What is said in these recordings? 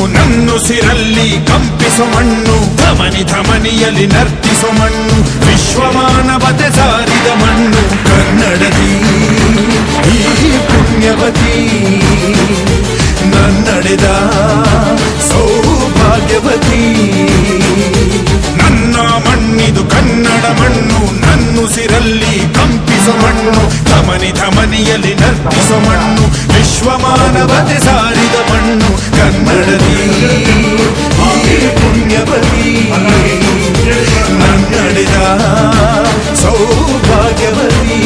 ನನ್ನುಸಿರಲ್ಲಿ ಕಂಪಿಸೋ ಮಣ್ಣು ಧಮನಿ ಧಮನಿಯಲ್ಲಿ ನರ್ತಿಸೋ ಮಣ್ಣು ವಿಶ್ವಮಾನವತೆ ಸಾರಿದ ಮಣ್ಣು ಕನ್ನಡದಿ ಈ ಪುಣ್ಯವತಿ ನನ್ನಡೆದ ಸೌಭಾಗ್ಯವತಿ ನನ್ನ ಮಣ್ಣಿದು ಕನ್ನಡ ಮಣ್ಣು ನನ್ನುಸಿರಲ್ಲಿ ಕಂಪಿಸೋ ಮಣ್ಣು ಧಮನಿ ಧಮನಿಯಲ್ಲಿ ನರ್ತಿಸೋ ಮಣ್ಣು ವಿಶ್ವಮಾನವತೆ ಸಾರಿದ ಮಣ್ಣು ಕನ್ನಡದಿ ಈ ಪುಣ್ಯವತಿ ನನ್ನಡೆದ ಸೌಭಾಗ್ಯವತಿ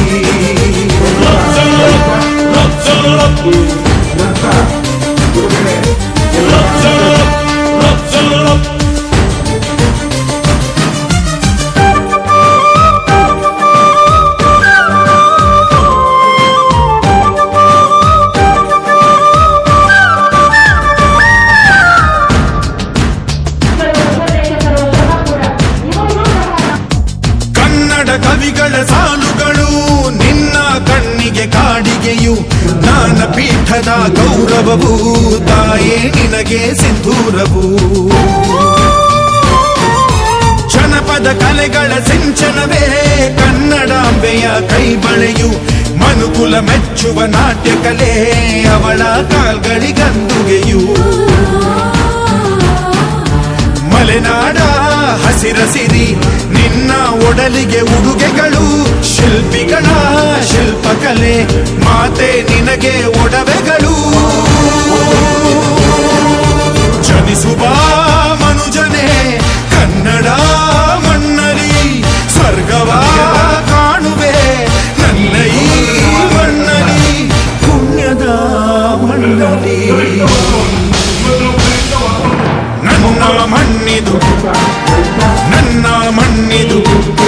ಕನ್ನಡ ಕವಿಗಳ ಸಾಲುಗಳು ನಿನ್ನ ಕಣ್ಣಿಗೆ ಕಾಡಿಗೆಯು ಜ್ಞಾನ ಪೀಠದ ಗೌರವವು ತಾಯೇ ನಿನಗೆ ಸಿಂಧೂರವು ಜನಪದ ಕಲೆಗಳ ಸಿಂಚನವೇ ಕನ್ನಡಾಂಬೆಯ ಕೈಬಳೆಯು ಮನುಕುಲ ಮೆಚ್ಚುವ ನಾಟ್ಯ ಕಲೆ ಅವಳ ಕಾಲ್ಗಳಿಗಂದುಗೆಯು ಮಲೆನಾಡ ಹಸಿರಸಿರಿ ನಿನ್ನ ಒಡಲಿಗೆ ಉಡುಗೆಗಳು ಶಿಲ್ಪಿಗಳ ಶಿಲ್ಪಕಲೆ ಮಾತೆ ನಿನಗೆ ಒಡವೆಗಳು ಜನಿಸುವ ಮನುಜನೆ ಕನ್ನಡ ಮಣ್ಣಲಿ ಸ್ವರ್ಗವ ಕಾಣುವೆ ನನ್ನ ಈ ಮಣ್ಣಲಿ ಪುಣ್ಯದ ಮಣ್ಣಲಿ ನನ್ನ ಮಣ್ಣಿದು ನನ್ನ ಮಣ್ಣಿದು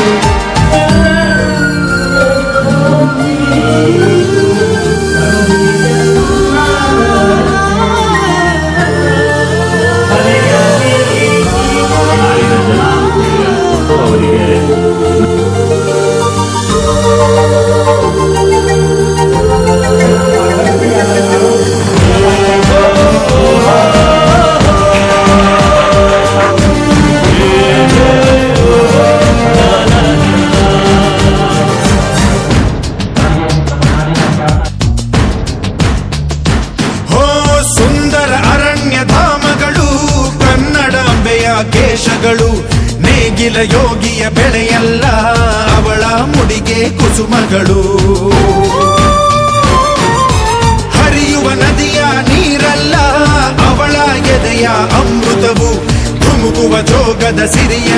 ಹೋ ಸುಂದರ ಅರಣ್ಯ ಧಾಮಗಳು ಕನ್ನಡಾಂಬೆಯ ಕೇಶಗಳು ನೇಗಿಲ ಯೋಗಿಯ ಬೆಳೆಯಲ್ಲ ಅವಳ ಮುಡಿಗೆ ಕುಸುಮಗಳು ಹರಿಯುವ ನದಿಯ ನೀರಲ್ಲ ಅವಳ ಎದೆಯ ಅಮೃತವು ಧುಮುಕುವ ಜೋಗದ ಸಿರಿಯ